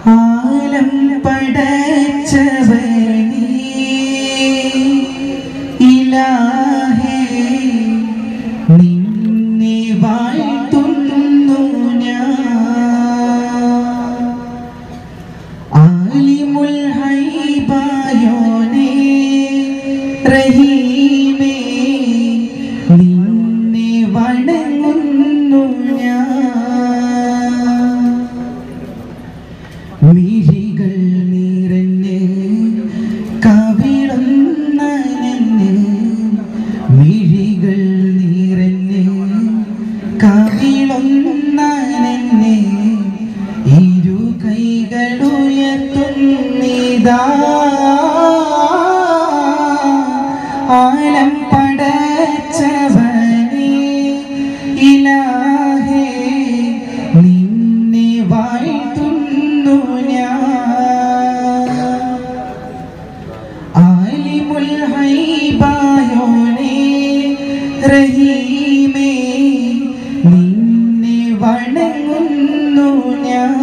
ആലം പടച്ചവനേ ഇലാഹേ നിന്നെ വാഴ്ത്തുന്നു ഞാൻ ആലിമുൽ ഹൈബായോനേ റഹീമേ നിന്നെ വണങ്ങുന്നു ഞാൻ മിഴികൾ നിറഞ്ഞ് കവിളുന്ന നന്ന് മിഴികൾ നിറഞ്ഞ് കവിളുന്ന നന്ന് ഇരു കൈകളുയർത്തുന്നിതാ ആലം പടച്ചവനേ ഇലാഹേ നിന്നെ വാഴ്ത്തുന്നു ഞാൻ ആലിമുൽ ഹൈബായോനേ റഹീമേ നിന്നെ വണങ്ങുന്നു ഞാൻ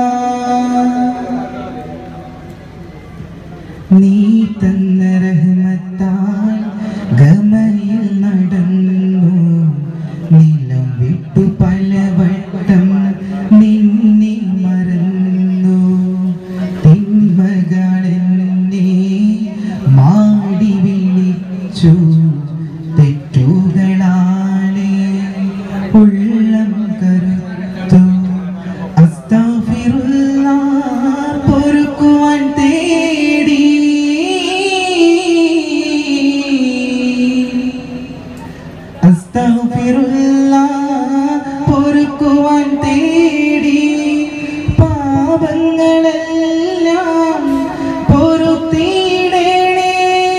നീ തന്ന റഹ്മത്താൽ ഗമയിൽ നടന്നു നിലം വിട്ടു പലവട്ടം നിന്നെ മറന്നു തിന്മകളെന്നെ മാടി വിളിച്ചു തെറ്റുകളാലെ ഉള്ളം കരുത്തു അസ്തഗ്ഫിറുല്ലാ പൊറുക്കുവാൻ തേടി അസ്തഗ്ഫിറുല്ലാ പൊറുക്കുവാൻ തേടി പാപങ്ങളെല്ലാം പൊറുത്തിടണേ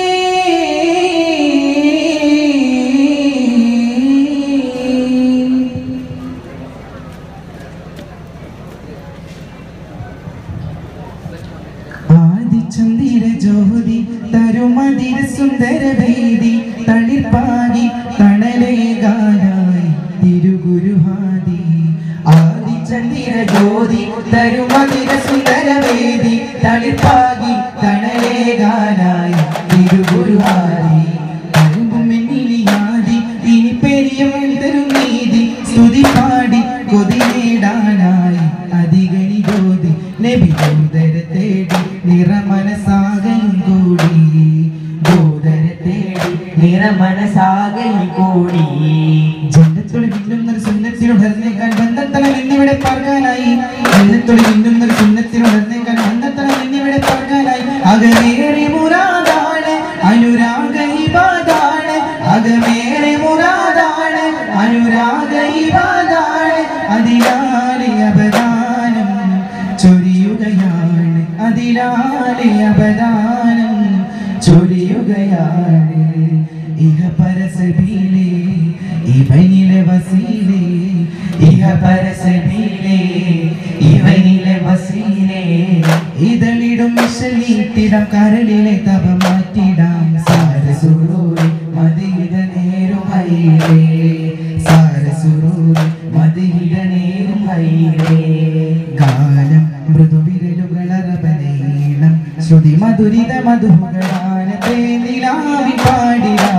ആദിചന്ദ്ര ജ്യോതി തരുമതിര സുന്ദര വേദി തളിർപ്പാകി തണലേകാനായി തിരുഗുരുഹാദി ആദിചന്ദ്ര ജ്യോതി തരുമതിര സുന്ദര വേദി തളിർപ്പാകി തണലേകാനായി തിരുഗുരുഹാദി തരുമ്പുമെന്നിലിയാതി ഇനി പെരിയും തരും നീതി സ്തുതി പാടി കൊതി നേടാനായി അധികനി ജ്യോതി നബി ദൂതരെ തേടി നിറമനസാകയും കൂടി ദൂതരെ തേടി നിറമനസാകൽ കൂടി ജന്നത്തുളി മിന്നുന്നൊരു സുന്നത്തിനുടർന്നേക്കാൻ ബന്ധത്തളം എന്നിവിടെ പാർക്കാനായി ജന്നത്തുളി മിന്നുന്നൊരു സുന്നത്തിനുടർന്നേക്കാൻ ബന്ധത്തളം എന്നിവിടെ പാർക്കാനായി അകമേറെ മുറാദാണ് അനുരാഗ ഇബാദാണ് അകമേറെ മുറാദാണ് അനുരാഗ ഇബാദാണ് അതിലാലെ അപദാനം ചൊരിയുകയാണ് അതിലാലെ അപദാനം ചൊരിയുകയാണ് ഇഹ പരസബീലേ ഇവനിലെ വസീലേ ഇഹ പരസബീലേ ഇവനിലെ വസീലേ ഇതളിടും മിഷലീട്ടിടാം കരളിലെ തപ മാറ്റിടാം സാരസുറൂരി മതിയിട നേരും ഹൈരേ സാരസുറൂരി മതിയിട നേരും ഹൈരേ കാലം മൃദുവിരലുകളറബനീളം ശ്രുതി മധുരിത മധുകളാനത്തെ നിലാവി പാടിടാ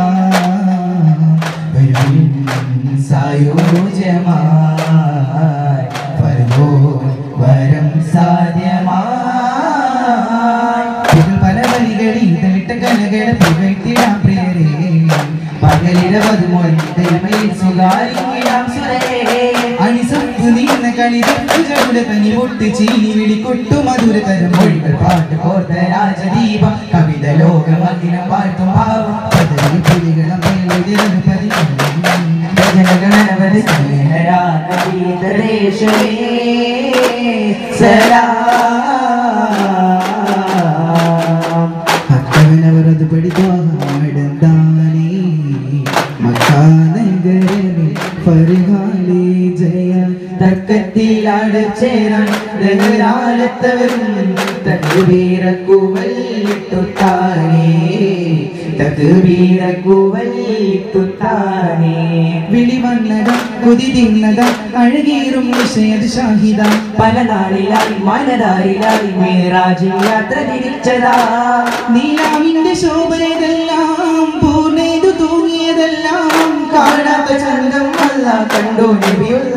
സായോജമായി വരുമോ വരം സാധ്യമായി ഇതിൽ പല വരികളിൽ ഇതളിട്ട കലകളെ പുകഴ്ത്തിടാം പ്രിയരേ പകലിരവത് മൊഴി ദൈവമയിൽ സുഖാരിക്കിടാം സുരേ അണിസപ്പ് നീന്ന കളി തട്ടുകളുടെ തനി പൊട്ട് ചീനി വിളിക്കൊട്ടു മധുരതരം മൊഴികൾ പാട്ട് കോർത്ത രാജദീപം കവിത ലോകം അഖിലം പാട്ടും ഭാവം പദവി പുലികളും ജനഗണനവര സ്നേഹരാഗീതരേശമേ സലാം ഭക്തവനവരത് പഠിത്താടന്താനേ മക്കാനഗരമേ ഫർഹാലേ ജയ തക്കത്തിലടച്ചേരാൻ ദഹരാലത്തവരും തക്ബീറക്കുവല്ലിട്ടുത്താനേ തക്ബീറക്കുവല്ലിട്ടുത്താനേ വിളി വന്നകം കൊതി തിന്നത അഴകേറും വിഷയത് ഷാഹിദ പല നാളിലായി മനതാരിലായി മേറാജിൽ യാത്ര തിരിച്ചതാ നീലാവിന്റെ ശോഭയതെല്ലാം പൂർണ്ണേതു തൂങ്ങിയതെല്ലാം കാണാത്ത ചന്തം അല്ല കണ്ടു നബിയുള്ള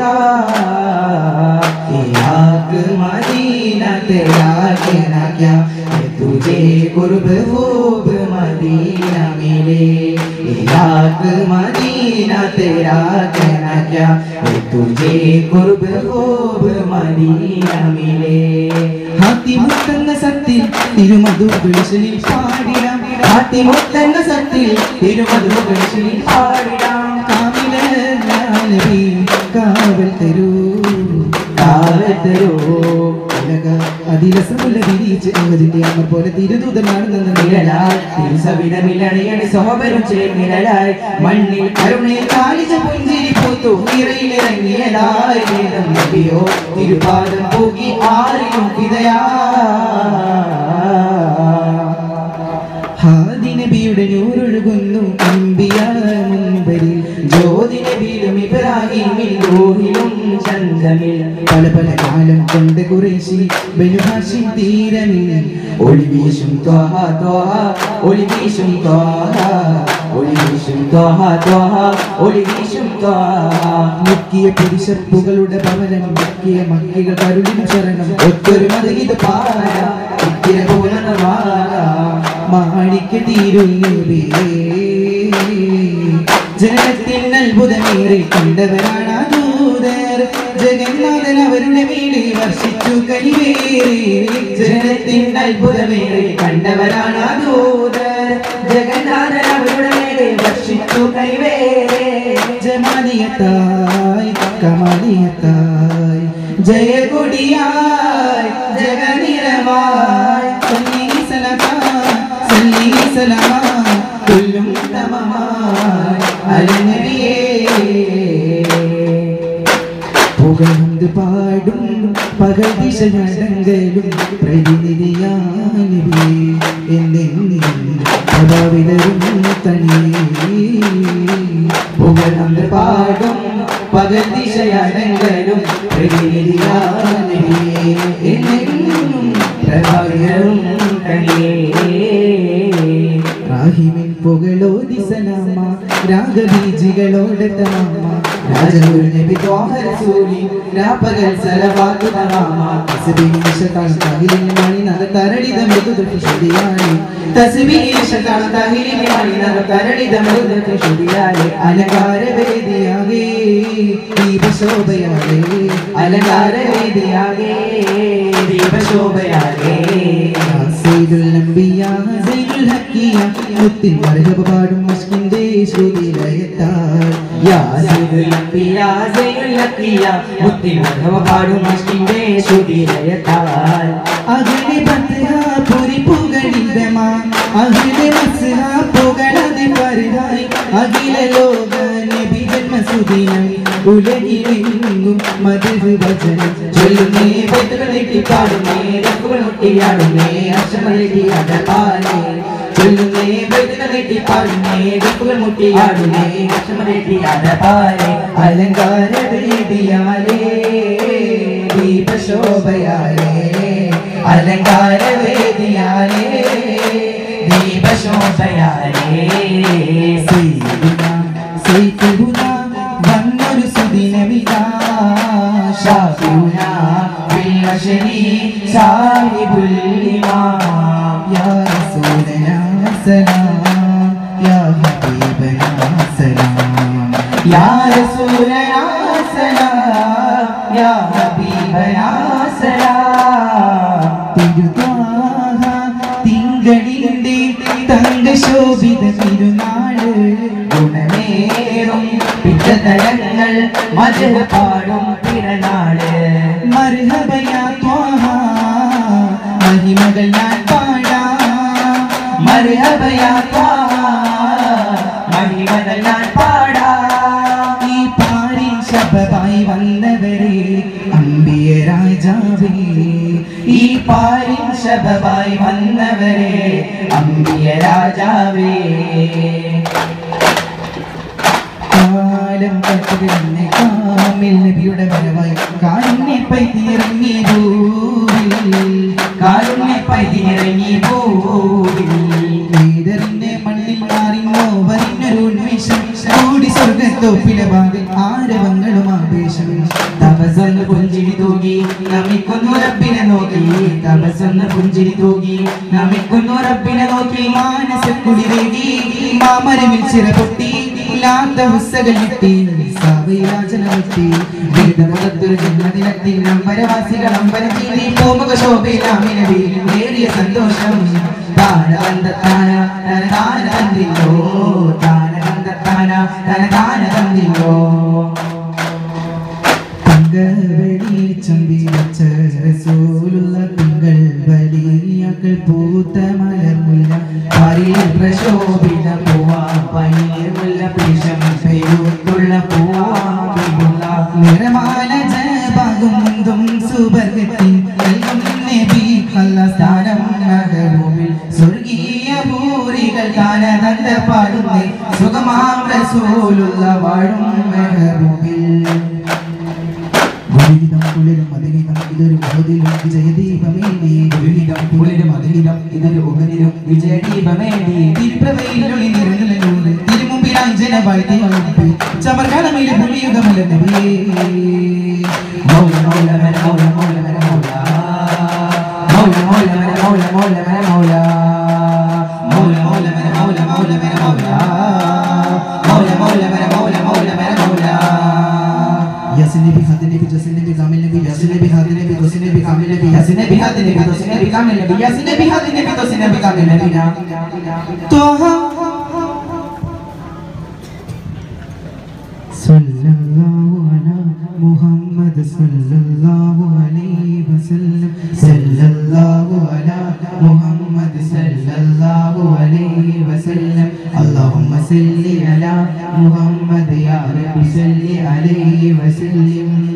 आग मदीना तेरा कहना क्या है तुझे कुर्ब खूब मदीना मिले आग मदीना तेरा कहना क्या है तुझे कुर्ब खूब मदीना मिले ഹാത്തിമുത്തെന്ന സത്തിൽ തിരുമധു വിളിശലിൽ പാടിടാം ഹാത്തിമുത്തെന്ന സത്തിൽ തിരുമധു വിളിശലിൽ പാടിടാം കാവില നബി കാവൽ തരൂ കാവത്തരോ അതിലസമുള്ള വിരിച്ച് അമ്മതിന്റെ അമ്മ പോലെ തിരുദൂതനാണെന്ന നിഴലാൽ തിരുസവിധമിലണിയണി സോബരും ചേർന്നിഴലായി മണ്ണിൽ കരുണയിൽ കാലിച്ച പുഞ്ചിരി പൂത്തു നിറയിലിറങ്ങിയതായി വേദം നബിയോ തിരുപാദം പൂകി ആരിലും പിതയാ ഹാദി നബിയുടെ നൂറൊഴുകുന്നു അമ്പിയ മുൻപരിൽ ജ്യോതി നബിയിലും ഇബ്രാഹിമിൽ റൂഹിലും ചന്ദ്രമിൽ പല പല കാലം കൊണ്ട് കുറേശി ബനുഹാശി തീരമിൽ ഒളി വീശും ത്വഹ ത്വഹ ഒളി വീശും ത്വഹ ഒളി വീശും ത്വഹ ത്വഹ ഒളി വീശും ത്വഹ മുക്കിയ പുരുഷപ്പുകളുടെ ഭവനം മുക്കിയ മക്കികൾ കരുടിന് ശരണം ഒത്തൊരു മതകിത് പാര ഇത്തിര പൂർണ്ണമാല മാണിക്ക് തീരുന്നേ ജനത്തിൽ അത്ഭുതമേറെ കണ്ടവരാണ് ആ ദൂതർ ജഗന്നാഥൻ അവരുടെ മേലെ വർഷിച്ചു കൈവേറി ജനത്തിൻ അത്ഭുതമേറെ കണ്ടവരാണ് ആ ദൂതർ ജഗന്നാഥൻ അവരുടെ മേലെ വർഷിച്ചു കൈവേറെ ജമാലിയത്തായി കമാലിയത്തായി ജയകൊടിയായി ജഗനിരവായി സല്ലി സലമായി സല്ലി സലമായി കൊല്ലും തമമായി അലനബിയേ പുകഴ്ந்து പാടും പകൽ ദിശ നടങ്കലും പ്രതിനിധിയാനിവേ എന്നെന്നും പ്രഭാവിതരും തനിയേ പുകഴ്ന്ന് പാടും പകൽ ദിശയടങ്കലും പ്രതിനിധിയാനിവേ എന്നെന്നും പ്രഭാകരും തനിയേ റാഹിമിൻ പുകളോതി സലാമ രാഗബീജികളോടെ തമാമ രാജഗുരു നബി ത്വാഹ റസൂലി രാപ്പകൽ സലവാത്തു തമാമ തസ്ബീഹ് തഹിലിൻ മണി നഗ തരളിത മൃദു ശരിയായി തസ്ബീഹ് ശതാന തഹിലി മണി നഗ തരളിത മൃദു ശുദിയാലെ അലങ്കാര വേദിയാകെ ദീപശോഭയാകെ അലങ്കാര വേദിയാകെ ദീപശോഭയാകെ സൈദുൽ നബിയ സൈദുൽ ഹക്കിയ മുത്തിൻ മർഹബ പാടും മസ്കിന്റെ ശ്രുതിലയത്താൽ യാ സൈദുൽ അംബിയ സൈദുൽ അക്കിയ മുത്തിൻ മധവ പാടും മസ്കിന്റെ ശ്രുതിലയത്താൽ അകലെ പത്ഹ പുരി പുകളിതമാ അകലെ മസ്ഹ പുകളതി പരിഹായി അഖില ലോക നബി ജന്മസുദിനം ഉലകിലെങ്ങും മധു വചനം ചൊല്ലുന്നേ പൈത്തുകളെട്ടി പാടുന്നേ രക്കുകൾ മുട്ടിയാടുന്നേ അക്ഷമലെട്ടി അടപാലേ ചൊല്ലുന്നേ പൈത്തുകളെട്ടി പാടുന്നേ രക്കുകൾ മുട്ടിയാടുന്നേ അക്ഷമലെട്ടി അടപാലേ അലങ്കാര വേദിയാലേ ദീപശോഭയാലേ അലങ്കാര വേദിയാലേ ദീപശോഭയാലേ സൈദുന സൈഫുന വന്നൊരു സുദിനമിതാ ഷാഫിന ബിൽബശരി സാഹിബുൽ ഇമാം യാ റസൂലനാ സലാം യാ ഹബീബനാ സലാം യാ റസൂലനാ സലാം യാ ഹബീബനാ സലാം തിരുതാഹ തിങ്കളിന്റെ തങ്കശോഭിത തിരുനാള് ഗുണമേറും പിറ്റതലങ്ങൾ മധുര പാടും പിറനാട് മർഹബയാ ത്വാഹ മഹിമകൾ ഞാൻ പാടാം മർഹബയാ ത്വാഹ മഹിമകൾ ഞാൻ പാടാം ഈ പാരിൻ ശബമായി വന്നവരെ അമ്പിയ രാജാവേ ഈ പാരിൻ ശബമായി വന്നവരെ അമ്പിയ രാജാവേ കാല കാലം കട്ടുകിടന്നെ കാമിൽ നബിയുടെ വരവായി കാലുണ്ണി പൈതിയിറങ്ങി ഭൂവിൽ കാലുണ്ണി പൈതിയിറങ്ങി പൂവിൽ വേദറിന്റെ മണ്ണിൽ മാറിന്നോ വരിഞ്ഞൊരു ഉന്മേഷം കൂടി സ്വർഗത്തോപ്പിലെ വാതിൽ ആരവങ്ങളും ആവേശം തപസൊന്ന് പുഞ്ചിരി തൂകി നമിക്കുന്നു റബ്ബിനെ നോക്കി തപസൊന്ന് പുഞ്ചിരി തൂകി നമിക്കുന്നു റബ്ബിനെ നോക്കി മാനസക്കുളിരേകി മാമരമിൽ ചിറപൊട്ടി ഇല്ലാത്ത ഉസ്സകൾ കിട്ടി സവയാചന കിട്ടി വേദമുഖത്തൊരു ജന്മദിനത്തിൽ നമ്പരവാസികൾ അമ്പരം ചീന്തി പൂമുഖ ശോഭയിലാമിനവി നേരിയ സന്തോഷം താനതന്താന തനതാന തന്നില്ലോ താനതന്താന തനതാന തന്നില്ലോ വെളിച്ചം വീഴ്ച റസൂലുള്ള തിങ്കൾ വലിയക്കൾ പൂത്ത മലർമുല്ല പരീർ പ്രശോഭിത പൂവാ പനീർ മുല്ല പിഷം പെരുത്തുള്ള പൂവാ ബിബുള്ള നിറമാല ജപാകും മുന്തും സുബർഗത്തിൽ നൽകും നബി കള്ള സ്ഥാനം മഹബൂബിൽ സ്വർഗീയ ഭൂരികൾ കാനദന്ത പാടുന്നേ സുഖമാം റസൂലുള്ള വാഴും മഹബൂബിൽ ഗുരുവിധം കുളിരും മതിനിതം ഇതൊരു ബോധിലും വിജയദീപമേ നീ ഗുരുവിധം കുളിരും അതിനിതം ഇതൊരു ഉപനിലും വിജയദീപമേടി തിരുപ്രവയിലൊളി നിറഞ്ഞൂറ് തിരുമുമ്പിലായി ജനവായി തീർപ്പി ചമർകാലമയിലെ പുലിയുഗമല്ല നബിയേ മൗല മൗല മന മൗല മൗല മന മൗല മൗല മൗല മന മൗല മൗല മന മൗല മൗല മൗല മന മൗല മൗല മന മൗല മൗല മൗല മന മൗല മൗല മന മൗല യസിനെ ബി ഹദിനെ ബി ജസിനെ ബി കാമിലെ ബി യസിനെ ബി ഹദിനെ ബി ദോസിനെ ബി കാമിലെ ബി യസിനെ ബി ഹദിനെ ബി ദോസിനെ ബി കാമിലെ ബി യസിനെ ബി ഹദിനെ ബി ദോസിനെ ബി കാമിലെ ബി നാ തോഹ സല്ലല്ലാഹു അലാ മുഹമ്മദ് സല്ലല്ലാഹു അലൈഹി വസല്ലം സല്ലല്ലാഹു അലാ മുഹമ്മദ് സല്ലല്ലാഹു അലൈഹി വസല്ലം اللهم صل على محمد يا رب صل عليه وسلم